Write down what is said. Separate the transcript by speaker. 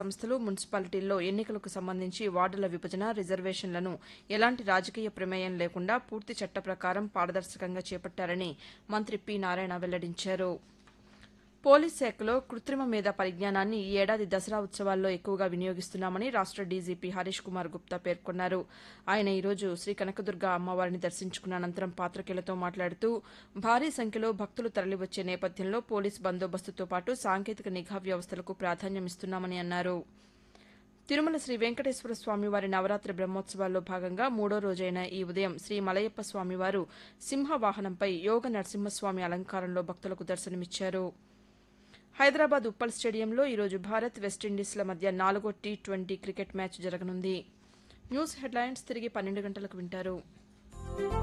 Speaker 1: సంస్థలు మున్సిపాలిటీల్లో ఎన్నికలకు సంబంధించి వార్డుల విభజన రిజర్వేషన్లను ఎలాంటి రాజకీయ ప్రమేయం లేకుండా పూర్తి చట్ట ప్రకారం పారదర్శకంగా చేపట్టారని మంత్రి పి నారాయణ వెల్లడించారు పోలీస్ శాఖలో కృత్రిమ మేధ పరిజ్ఞానాన్ని ఈ ఏడాది దసరా ఉత్సవాల్లో ఎక్కువగా వినియోగిస్తున్నామని రాష్ట డీజీపీ హరీష్ కుమార్ గుప్తా పేర్కొన్నారు ఆయన ఈరోజు శ్రీ కనకదుర్గ అమ్మవారిని దర్శించుకున్న అనంతరం పాతికేయులతో మాట్లాడుతూ భారీ సంఖ్యలో భక్తులు తరలివచ్చే నేపథ్యంలో పోలీస్ బందోబస్తుతో పాటు సాంకేతిక నిఘా వ్యవస్థలకు ప్రాధాన్యమిస్తున్నామని అన్నారు తిరుమల శ్రీ వెంకటేశ్వర స్వామివారి నవరాత్రి బ్రహ్మోత్సవాల్లో భాగంగా మూడో రోజైన ఈ ఉదయం శ్రీ మలయప్ప స్వామివారు సింహ వాహనంపై యోగ నరసింహస్వామి అలంకారంలో భక్తులకు దర్శనమిచ్చారు హైదరాబాద్ ఉప్పల్ స్టేడియంలో ఈరోజు భారత్ వెస్టిండీస్ల మధ్య నాలుగో టీ ట్వంటీ క్రికెట్ మ్యాచ్ జరగనుంది న్యూస్ హెడ్లైన్స్ తిరిగి పన్నెండు గంటలకు వింటారు